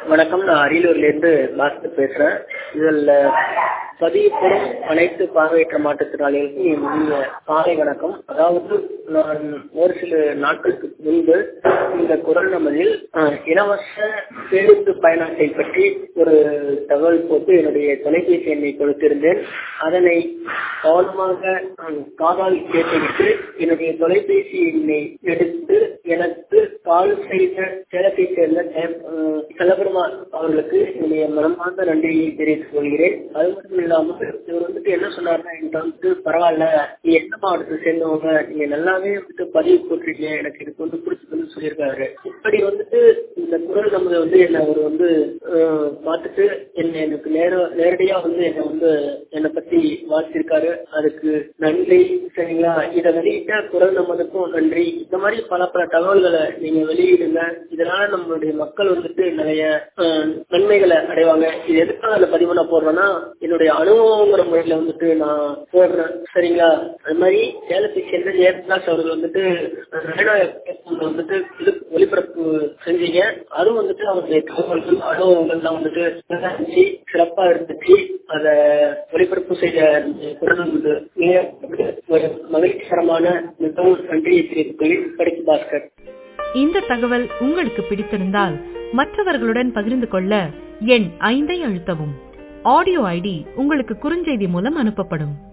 வணக்கம் நான் அரியலூர்ல இருந்து பாஸ்கர் பேசுறேன் இதுல பதிவுப்படும் அனைத்து பார்வையற்ற மாற்றுத்திறனாளிகளுக்கும் என் இனிய காலை வணக்கம் அதாவது நான் ஒரு சில நாட்களுக்கு முன்பு இந்த குரல் நமதில் அஹ், இலவச பேருந்து பயணத்தை பற்றி ஒரு தகவல் போட்டு என்னுடைய தொலைபேசி எண்ணை கொடுத்திருந்தேன் அதனை கவனமாக நான் காதால் கேட்டுவிட்டு என்னுடைய தொலைபேசி எண்ணை எடுத்து எனக்கு கால் செய்த சேலத்தை சேர்ந்த ஜெய- அஹ், செல்லபெருமான் அவர்களுக்கு என்னுடைய மனமார்ந்த நன்றியை தெரிவித்துக் கொள்கிறேன் அது மட்டும் இல்லாமல் இவர் வந்துட்டு என்ன சொன்னார்னா என்கிட்ட வந்துட்டு பரவாயில்ல நீ எந்த மாவட்டத்தை சேர்ந்தவங்க நீங்க நல்லாவே வந்துட்டு பதிவு போட்டிருக்கீங்க எனக்கு இதுக்கு வந்து பிடிச்சதுன்னு சொல்லியிருக்காரு இப்படி வந்துட்டு இந்த குரல் நமது வந்து என்ன அவர் வந்து அஹ், பார்த்துட்டு என்ன எனக்கு நேர நேரடியா வந்து என்ன வந்து என்னை பத்தி வாழ்த்திருக்காரு அதுக்கு நன்றி சரிங்களா இதை வெளியிட்ட குரல் நமதுக்கும் நன்றி இந்த மாதிரி பல பல தகவல்களை நீங்க வெளியிடுங்க இதனால நம்மளுடைய மக்கள் வந்துட்டு நிறைய அஹ், நன்மைகளை அடைவாங்க இது எதுக்காக அந்த பதிவு நான் போடுறேன்னா என்னுடைய அனுபவங்கிற முறையில வந்துட்டு நான் போடுறேன் சரிங்களா அது மாதிரி சேலத்தை சேர்ந்த ஜெயபிரகாஷ் அவர்கள் வந்துட்டு ரேடியோ FM ல வந்துட்டு இது ஒளிபரப்பு செஞ்சீங்க அதுவும் வந்துட்டு அவருடைய தகவல்கள் அனுபவங்கள்லாம் வந்துட்டு நல்லா இருந்துச்சு சிறப்பா இருந்துச்சு அத ஒளிபரப்பு செய்த குரல் வந்து மிக ஒரு மகிழ்ச்சிகரமான மிகவும் நன்றியை தெரிவித்துக் கொள்கிறேன் படிப்பு பாஸ்கர் இந்த தகவல் உங்களுக்கு பிடித்திருந்தால் மற்றவர்களுடன் பகிர்ந்து கொள்ள எண் ஐந்தை அழுத்தவும் ஆடியோ ஐடி உங்களுக்கு குறுஞ்செய்தி மூலம் அனுப்பப்படும்